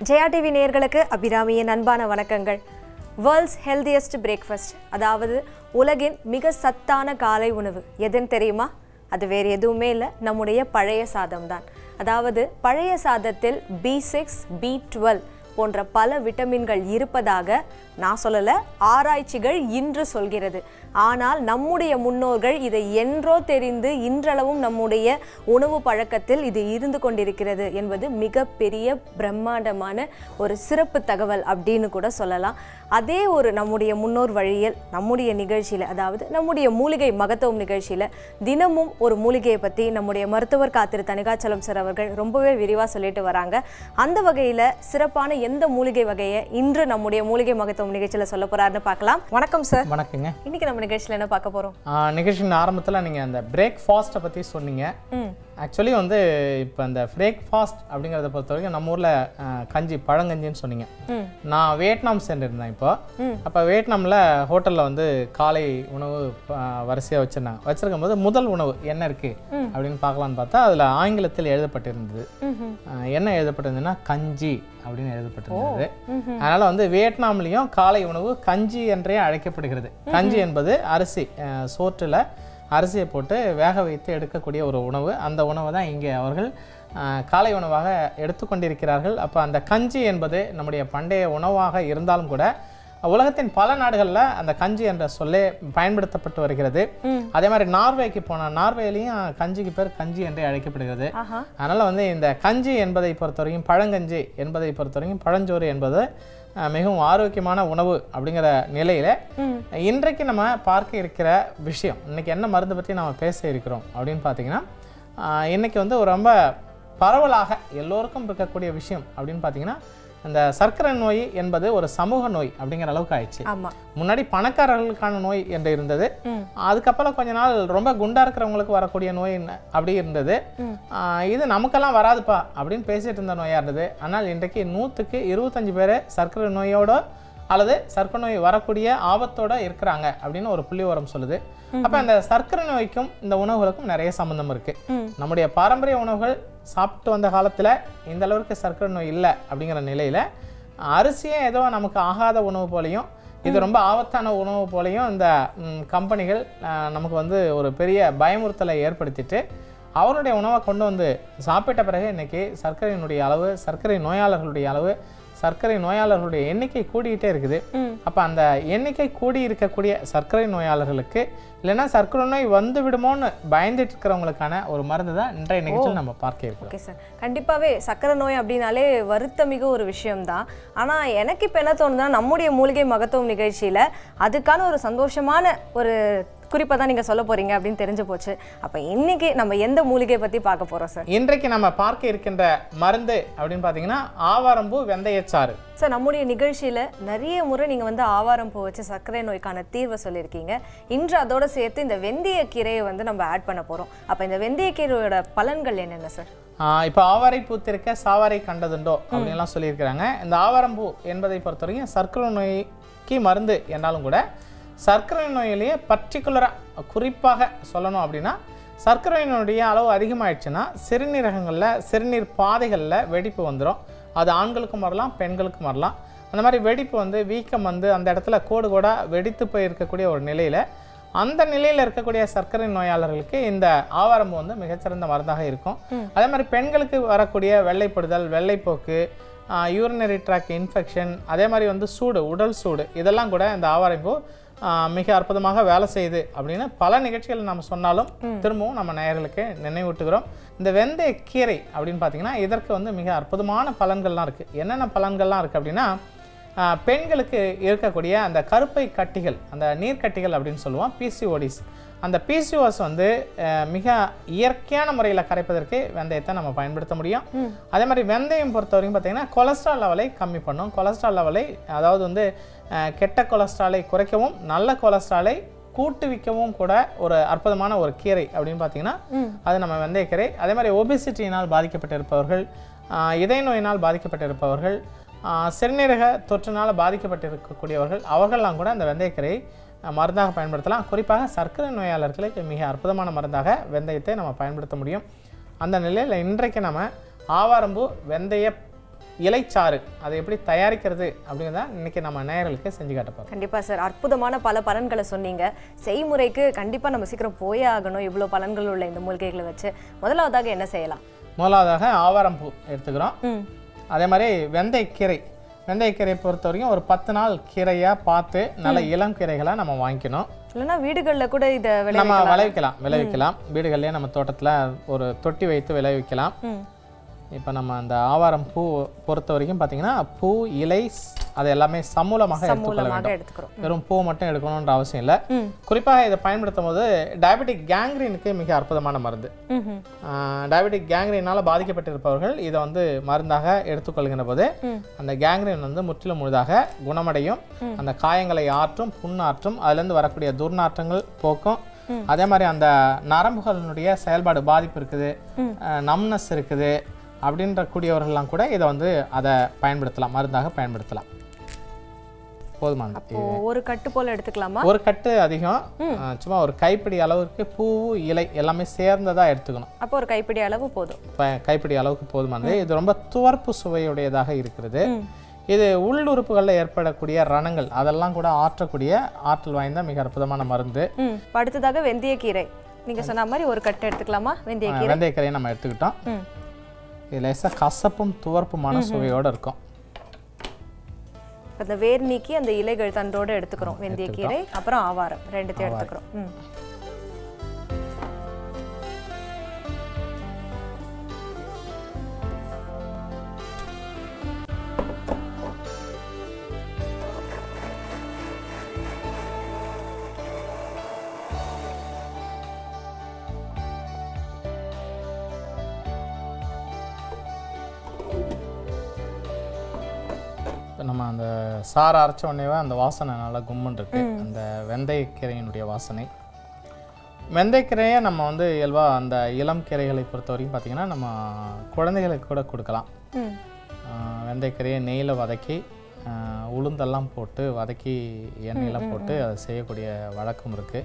Jaya TV நேயர்களுக்கு அபிராமியின் அன்பான வணக்கங்கள் வேர்ல்ட்ஸ் ஹெல்தியஸ்ட் பிரேக்ஃபாஸ்ட் அதாவது உலகின் மிக சத்தான காலை உணவு எதுன்னு தெரியுமா அது வேறு எதுவுமே இல்லை நம்முடைய பழைய சாதம் தான் அதாவது பழைய சாதத்தில் பி சிக்ஸ் பி டுவெல் போன்ற பல விட்டமின்கள் இருப்பதாக நான் சொல்லலை ஆராய்ச்சிகள் இன்று சொல்கிறது ஆனால் நம்முடைய முன்னோர்கள் இதை என்றோ தெரிந்து இன்றளவும் நம்முடைய உணவு பழக்கத்தில் இது இருந்து கொண்டிருக்கிறது என்பது மிகப்பெரிய பிரம்மாண்டமான ஒரு சிறப்பு தகவல் அப்படின்னு கூட சொல்லலாம் அதே ஒரு நம்முடைய முன்னோர் வழியில் நம்முடைய நிகழ்ச்சியில் அதாவது நம்முடைய மூலிகை மகத்துவம் நிகழ்ச்சியில் தினமும் ஒரு மூலிகையை பற்றி நம்முடைய மருத்துவர் காத்திரு தனிகாச்சலம் சார் அவர்கள் ரொம்பவே விரிவாக சொல்லிட்டு வராங்க அந்த வகையில் சிறப்பான எந்த மூலிகை வகையை இன்று நம்முடைய மூலிகை மகத்துவம் நிகழ்ச்சியில் சொல்ல போறாருன்னு பார்க்கலாம் வணக்கம் சார் வணக்கங்க இன்னைக்கு நம்ம நிகழ்ச்சியில் என்ன பார்க்க போறோம் ஆஹ் நிகழ்ச்சியின் ஆரம்பத்தில் நீங்கள் அந்த பிரேக்ஃபாஸ்ட்டை பற்றி சொன்னீங்க ம் ஆக்சுவலி வந்து இப்போ இந்த பிரேக்ஃபாஸ்ட் அப்படிங்கிறத பொறுத்த வரைக்கும் நம்ம ஊரில் கஞ்சி பழங்கஞ்சின்னு சொன்னீங்க ம் நான் வியட்நாம் சென்றிருந்தேன் இப்போ அப்போ வியட்நாமில் ஹோட்டலில் வந்து காலை உணவு வரிசையாக வச்சுருந்தாங்க வச்சிருக்கும் போது முதல் உணவு என்ன இருக்குது அப்படின்னு பார்க்கலான்னு பார்த்தா அதில் ஆங்கிலத்தில் எழுதப்பட்டிருந்தது ம்ஹும். ஆஹ் என்ன எழுதப்பட்டிருந்ததுன்னா கஞ்சி அப்படின்னு எழுதப்பட்டிருந்தது அதனால வந்து வியட்நாம்லேயும் காலை உணவு கஞ்சி என்றே அழைக்கப்படுகிறது கஞ்சி என்பது அரிசி ஆஹ் சோற்றுல அரிசியை போட்டு வேக வைத்து எடுக்கக்கூடிய ஒரு உணவு அந்த உணவை தான் இங்கே அவர்கள் ஆஹ் காலை உணவாக எடுத்துக்கொண்டிருக்கிறார்கள் அப்போ அந்த கஞ்சி என்பது நம்முடைய பண்டைய உணவாக இருந்தாலும் கூட உலகத்தின் பல நாடுகளில் அந்த கஞ்சி என்ற சொல்லே பயன்படுத்தப்பட்டு வருகிறது அதே மாதிரி நார்வேக்கு போனால் நார்வேலையும் கஞ்சிக்கு பேர் கஞ்சி என்றே அழைக்கப்படுகிறது ஆஹா அதனால் வந்து இந்த கஞ்சி என்பதை பொறுத்தவரைக்கும் பழங்கஞ்சி என்பதை பொறுத்தவரைக்கும் பழஞ்சோறு என்பது அஹ், மிகவும் ஆரோக்கியமான உணவு அப்படிங்கிற நிலையில் இன்றைக்கு நம்ம பார்க்க இருக்கிற விஷயம் இன்னைக்கு என்ன மருந்து பற்றி நம்ம பேச இருக்கிறோம் அப்படின்னு பார்த்தீங்கன்னா அஹ், இன்னைக்கு வந்து ஒரு ரொம்ப பரவலாக எல்லோருக்கும் இருக்கக்கூடிய விஷயம் அப்படின்னு பார்த்தீங்கன்னா இந்த சர்க்கரை நோய் என்பது ஒரு சமூக நோய் அப்படிங்கிற அளவுக்கு ஆயிடுச்சு ஆமா முன்னாடி பணக்காரர்களுக்கான நோய் என்று இருந்தது ம். அதுக்கப்புறம் கொஞ்ச நாள் ரொம்ப குண்டா இருக்கிறவங்களுக்கு வரக்கூடிய நோய் என்ன- அப்படி இருந்தது ஆஹ் இது நமக்கெல்லாம் வராதுப்பா அப்படின்னு பேசிட்டு இருந்த நோயா இருந்தது ஆனால் இன்றைக்கு நூற்றுக்கு இருபத்தஞ்சு பேர் சர்க்கரை நோயோட அல்லது சர்க்கரை நோய் வரக்கூடிய ஆபத்தோட இருக்கிறாங்க அப்படின்னு ஒரு புள்ளி உரம் சொல்லுது அப்போ இந்த சர்க்கரை நோய்க்கும் இந்த உணவுகளுக்கும் நிறைய சம்பந்தம் இருக்கு ம். நம்முடைய பாரம்பரிய உணவுகள் சாப்பிட்டு வந்த காலத்தில் இந்த அளவுக்கு சர்க்கரை நோய் இல்லை அப்படிங்கிற நிலையில் அரிசியே ஏதோ நமக்கு ஆகாத உணவு போலையும் இது ரொம்ப ஆபத்தான உணவு போலையும் இந்த ம், கம்பெனிகள் அஹ், நமக்கு வந்து ஒரு பெரிய பயமுறுத்தலை ஏற்படுத்திட்டு அவருடைய உணவை கொண்டு வந்து சாப்பிட்ட பிறகு இன்னைக்கு சர்க்கரையினுடைய அளவு சர்க்கரை நோயாளர்களுடைய அளவு சர்க்கரை நோயாளர்களுடைய எண்ணிக்கை கூடிக்கிட்டே இருக்குது ம். அப்போ அந்த எண்ணிக்கை கூடி இருக்கக்கூடிய சர்க்கரை நோயாளர்களுக்கு இல்லைன்னா சர்க்கரை நோய் வந்து விடுமோன்னு பயந்துட்டு இருக்கிறவங்களுக்கான ஒரு மருந்து தான் இன்றைய நிகழ்ச்சியில் நம்ம பார்க்க இருக்கிறோம் ஓகே சார் கண்டிப்பாகவே சக்கரை நோய் அப்படின்னாலே வருத்தமிகு ஒரு விஷயம்தான் ஆனால் எனக்கு இப்போ என்ன தோணுதுன்னா நம்முடைய மூலிகை மகத்துவம் நிகழ்ச்சியில் அதுக்கான ஒரு சந்தோஷமான ஒரு குறிப்பை தான் நீங்கள் சொல்ல போறீங்க அப்படின்னு தெரிஞ்சு போச்சு அப்போ இன்னைக்கு நம்ம எந்த மூலிகையை பற்றி பார்க்க போகிறோம் சார் இன்றைக்கு நம்ம பார்க்க இருக்கின்ற மருந்து அப்படின்னு பார்த்தீங்கன்னா ஆவாரம்பூ வெந்தயச்சாறு சார் நம்முடைய நிகழ்ச்சியில் நிறைய முறை நீங்கள் வந்து ஆவாரம் பூ வச்சு சர்க்கரை நோய்க்கான தீர்வை சொல்லியிருக்கீங்க இன்று அதோட சேர்த்து இந்த வெந்தய கீரையை வந்து நம்ம ஆட் பண்ண போகிறோம் அப்போ இந்த வெந்தய கீரையோட பலன்கள் என்னென்ன சார் ஆஹ் இப்போ ஆவாரை பூத்திருக்க சாவாரை கண்டதுண்டோ அப்படின்லாம் சொல்லியிருக்கிறாங்க இந்த ஆவாரம்பூ என்பதை பொறுத்தவரைக்கும் சர்க்கரை நோய்க்கு மருந்து என்றாலும் கூட சர்க்கரை நோயிலேயே பர்டிகுலராக குறிப்பாக சொல்லணும் அப்படின்னா சர்க்கரை நோயுடைய அளவு அதிகமாயிடுச்சுன்னா சிறுநீரகங்களில் சிறுநீர் பாதைகளில் வெடிப்பு வந்துடும் அது ஆண்களுக்கும் வரலாம் பெண்களுக்கும் வரலாம் அந்த மாதிரி வெடிப்பு வந்து வீக்கம் வந்து அந்த இடத்துல கோடு கோடாக வெடித்து போய் இருக்கக்கூடிய ஒரு நிலையில் அந்த நிலையில் இருக்கக்கூடிய சர்க்கரை நோயாளர்களுக்கு இந்த ஆவாரம்பூ வந்து மிகச்சிறந்த மருந்தாக இருக்கும் அதே மாதிரி பெண்களுக்கு வரக்கூடிய வெள்ளைப்படுதல் வெள்ளைப்போக்கு யூரினரி ட்ராக் இன்ஃபெக்ஷன் அதே மாதிரி வந்து சூடு உடல் சூடு இதெல்லாம் கூட இந்த ஆவாரம்பூ ஆஹ், மிக அற்புதமாக வேலை செய்யுது அப்படின்னு பல நிகழ்ச்சிகள் நம்ம சொன்னாலும் திரும்பவும் நம்ம நேயர்களுக்கு நினைவூட்டுகிறோம் இந்த வெந்தய கீரை அப்படின்னு பார்த்தீங்கன்னா இதற்கு வந்து மிக அற்புதமான பலன்கள்லாம் இருக்குது என்னென்ன பலன்கள்லாம் இருக்குது அப்படின்னா ஆஹ் பெண்களுக்கு இருக்கக்கூடிய அந்த கருப்பை கட்டிகள் அந்த நீர்க்கட்டிகள் அப்படின்னு சொல்லுவோம் பிசிஓடிஸ் அந்த பிசிஓஸ் வந்து ஆஹ் மிக இயற்கையான முறையில் கரைப்பதற்கு வெந்தயத்தை நம்ம பயன்படுத்த முடியும் அதே மாதிரி வெந்தயம் பொறுத்த வரைக்கும் பார்த்தீங்கன்னா கொலஸ்ட்ரால் லெவலை கம்மி பண்ணும் கொலஸ்ட்ரால் லெவலை அதாவது வந்து ஆஹ் கெட்ட கொலஸ்ட்ராலை குறைக்கவும் நல்ல கொலஸ்ட்ராலை கூட்டுவிக்கவும் கூட ஒரு அற்புதமான ஒரு கீரை அப்படின்னு பார்த்தீங்கன்னா அது நம்ம வெந்தயக்கீரை அதே மாதிரி ஒபிசிட்டியினால் பாதிக்கப்பட்டிருப்பவர்கள் ஆஹ் இதய நோயினால் பாதிக்கப்பட்டிருப்பவர்கள் ஆஹ் சிறுநீரக தொற்றினால் பாதிக்கப்பட்டிருக்கக்கூடியவர்கள் அவர்கள்லாம் கூட அந்த வெந்தயக்கீரையை அஹ், மருந்தாக பயன்படுத்தலாம் குறிப்பாக சர்க்கரை நோயாளர்களுக்கு மிக அற்புதமான மருந்தாக வெந்தயத்தை நம்ம பயன்படுத்த முடியும் அந்த நிலையில் இன்றைக்கு நம்ம ஆவாரம்பூ வெந்தய இலைச்சாறு அதை எப்படி தயாரிக்கிறது அப்படிங்கிறத இன்னைக்கு நம்ம நேயர்களுக்கு செஞ்சு காட்ட போகிறோம் கண்டிப்பா சார் அற்புதமான பல பலன்களை சொன்னீங்க செய்முறைக்கு கண்டிப்பா நம்ம சீக்கிரம் போயே ஆகணும் இவ்வளோ பலன்கள் உள்ள இந்த மூலிகைகளை வச்சு முதலாவதாக என்ன செய்யலாம் முதலாவதாக ஆவாரம் பூ எடுத்துக்கிறோம் ம் அதே மாதிரி வெந்தயக்கீரை வெந்தயக்கீரை பொறுத்த வரைக்கும் ஒரு பத்து நாள் கீரையாக பார்த்து நல்ல இளம் கீரைகளை நம்ம வாங்கிக்கணும் இல்லைன்னா வீடுகளில் கூட இதை விளை நம்ம விளைவிக்கலாம் விளைவிக்கலாம் வீடுகள்லேயே நம்ம தோட்டத்தில் ஒரு தொட்டி வைத்து விளைவிக்கலாம் ம் இப்போ நம்ம அந்த ஆவாரம் பூ பொறுத்த வரைக்கும் பார்த்தீங்கன்னா பூ இலை ஸ்- அது எல்லாமே சமூலமாக எடுத்துக்கொள்ள மூலமாக வேண்டும் எடுத்துக்கிறோம் வெறும் பூ மட்டும் எடுக்கணுன்ற அவசியம் இல்லை ம் குறிப்பாக இதை பயன்படுத்தும் போது டயபெட்டிக் கேங்க்ரீனுக்கு மிக அற்புதமான மருந்து ம் டயபெட்டிக் கேங்க்ரீனால் பாதிக்கப்பட்டிருப்பவர்கள் இதை வந்து மருந்தாக எடுத்துக்கொள்கின்ற போது ம். அந்த கேங்க்ரீன் வந்து முற்றிலும் முழுதாக குணமடையும் அந்த காயங்களை ஆற்றும் புண்ணாற்றும் அதுலேருந்து வரக்கூடிய துர்நாற்றங்கள் போக்கும் அதே மாதிரி அந்த நரம்புகளினுடைய செயல்பாடு பாதிப்பு இருக்குது நம்னஸ் இருக்குது அப்படின்ற கூடியவர்கள்லாம் கூட இதை வந்து அதை பயன்படுத்தலாம் மருந்தாக பயன்படுத்தலாம் போதுமானது இப்போ ஒரு கட்டு போல எடுத்துக்கலாமா ஒரு கட்டு அதிகம் அஹ், சும்மா ஒரு கைப்பிடி அளவுக்கு பூ இலை எல்லாமே சேர்ந்ததா எடுத்துக்கணும் அப்போ ஒரு கைப்பிடி அளவு போதும் இப்ப கைப்பிடி அளவுக்கு போதுமானது இது ரொம்ப துவர்ப்பு சுவையுடையதாக இருக்கிறது ம். இது உள்ளுறுப்புகளில் ஏற்படக்கூடிய ரணங்கள் அதெல்லாம் கூட ஆற்றக்கூடிய ஆற்றல் வாய்ந்த மிக அற்புதமான மருந்து ம் இப்போ அடுத்ததாக வெந்தயக்கீரை நீங்க சொன்ன மாதிரி ஒரு கட்டு எடுத்துக்கலாமா வெந்தயக்கீரை வெந்தயக்கரையை நம்ம எடுத்துக்கிட்டோம் ம் இது லேசாக கசப்பும் துவர்ப்புமான சுவையோடு இருக்கும் இப்ப இந்த வேர் நீக்கி அந்த இலைகள் தண்டோட எடுத்துக்கிறோம் வெந்தயக்கீரை அப்புறம் ஆவாரம் ரெண்டுத்தையும் எடுத்துக்கிறோம் ம் இப்ப நம்ம அந்த சாறு அரைச்ச உடனேவே அந்த வாசனை நல்லா கும்முன்னு இருக்கு அந்த வெந்தயக்கீரையினுடைய வாசனை வெந்தயக்கீரையை நம்ம வந்து இயல்பாக அந்த இளம் கீரைகளை பொறுத்த வரைக்கும் பார்த்தீங்கன்னா நம்ம குழந்தைகளுக்கு கூட கொடுக்கலாம் ம் ஆஹ் வெந்தயக்கீரையை நெய்யில் வதக்கி ஆஹ் உளுந்தெல்லாம் போட்டு வதக்கி எண்ணெயெல்லாம் போட்டு அதை செய்யக்கூடிய வழக்கம் இருக்குது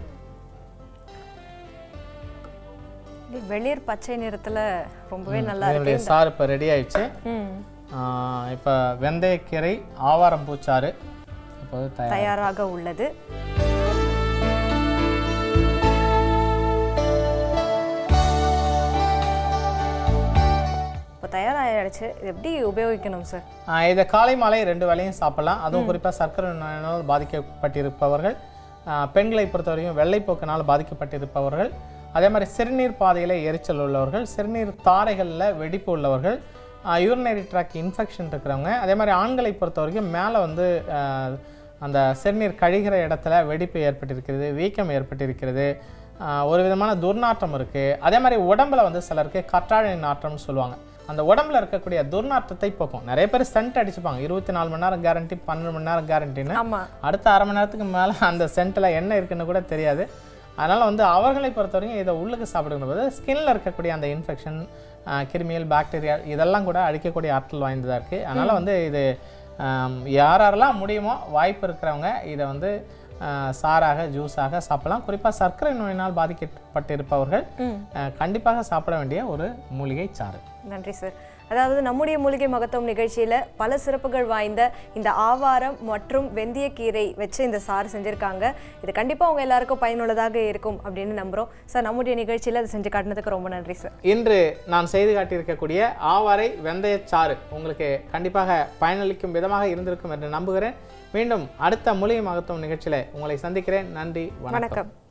இது வெளிர் பச்சை நிறத்துல ரொம்பவே நல்லா இருக்கு இதனுடைய சாறு இப்போ ரெடி ஆயிடுச்சு ம் இப்போ வெந்தயக்கீரை ஆவாரம் பூச்சாறு இப்போது தயார் தயாராக உள்ளது இப்போ தயாராகிடுச்சு இது எப்படி உபயோகிக்கணும் சார் ஆஹ் இதை காலை மாலை ரெண்டு வேளையும் சாப்பிடலாம் அதுவும் குறிப்பாக சர்க்கரை நோயினால் பாதிக்கப்பட்டிருப்பவர்கள் ஆஹ் பெண்களை பொறுத்தவரைக்கும் வெள்ளைப்போக்கினால் பாதிக்கப்பட்டிருப்பவர்கள் அதே மாதிரி சிறுநீர் பாதையில் எரிச்சல் உள்ளவர்கள் சிறுநீர் தாரைகளில் வெடிப்பு உள்ளவர்கள் யூரினரி ட்ராக் இன்ஃபெக்ஷன் இருக்கிறவங்க அதே மாதிரி ஆண்களை பொறுத்த வரைக்கும் மேலே வந்து ஆஹ் அந்த சிறுநீர் கழிகிற இடத்துல வெடிப்பு ஏற்பட்டிருக்கிறது வீக்கம் ஏற்பட்டிருக்கிறது ஆஹ் ஒரு விதமான துர்நாற்றம் இருக்குது அதே மாதிரி உடம்புல வந்து சிலருக்கு கற்றாழை நாற்றம்னு சொல்லுவாங்க அந்த உடம்புல இருக்கக்கூடிய துர்நாற்றத்தை போக்கும் நிறைய பேர் சென்ட் அடிச்சுப்பாங்க இருபத்தி நாலு மணி நேரம் கேரண்டி பன்னெண்டு மணி நேரம் கேரண்டின்னு ஆமா அடுத்த அரை மணி நேரத்துக்கு மேலே அந்த சென்ட்டில் என்ன இருக்குன்னு கூட தெரியாது அதனால் வந்து அவர்களை பொறுத்தவரைக்கும் இதை உள்ளுக்கு சாப்பிடுகிற போது ஸ்கின்ல இருக்கக்கூடிய அந்த இன்ஃபெக்ஷன் கிருமியல் பாக்டீரியா இதெல்லாம் கூட அழிக்கக்கூடிய ஆற்றல் வாய்ந்ததாக இருக்குது அதனால் வந்து இது ஆம், யார் யாரெல்லாம் முடியுமோ வாய்ப்பு இருக்கிறவங்க இதை வந்து ஆ, சாறாக ஜூஸாக சாப்பிடலாம் குறிப்பாக சர்க்கரை நோயினால் பாதிக்கப்பட்டிருப்பவர்கள் ம் ஆ, கண்டிப்பாக சாப்பிட வேண்டிய ஒரு மூலிகை சாறு நன்றி சார் அதாவது நம்முடைய மூலிகை மகத்துவம் நிகழ்ச்சியில பல சிறப்புகள் வாய்ந்த இந்த ஆவாரம் மற்றும் வெந்தயக்கீரை வச்சு இந்த சாறு செஞ்சிருக்காங்க இது கண்டிப்பா உங்க எல்லாருக்கும் பயனுள்ளதாக இருக்கும் அப்படின்னு நம்புறோம் சார் நம்முடைய நிகழ்ச்சியில அதை செஞ்சு காட்டினதுக்கு ரொம்ப நன்றி சார் இன்று நான் செய்து காட்டியிருக்கக்கூடிய ஆவாரை வெந்தயச்சாறு உங்களுக்கு கண்டிப்பாக பயனளிக்கும் விதமாக இருந்திருக்கும் என்று நம்புகிறேன் மீண்டும் அடுத்த மூலிகை மகத்துவம் நிகழ்ச்சியில் உங்களை சந்திக்கிறேன் நன்றி வணக்கம் வணக்கம்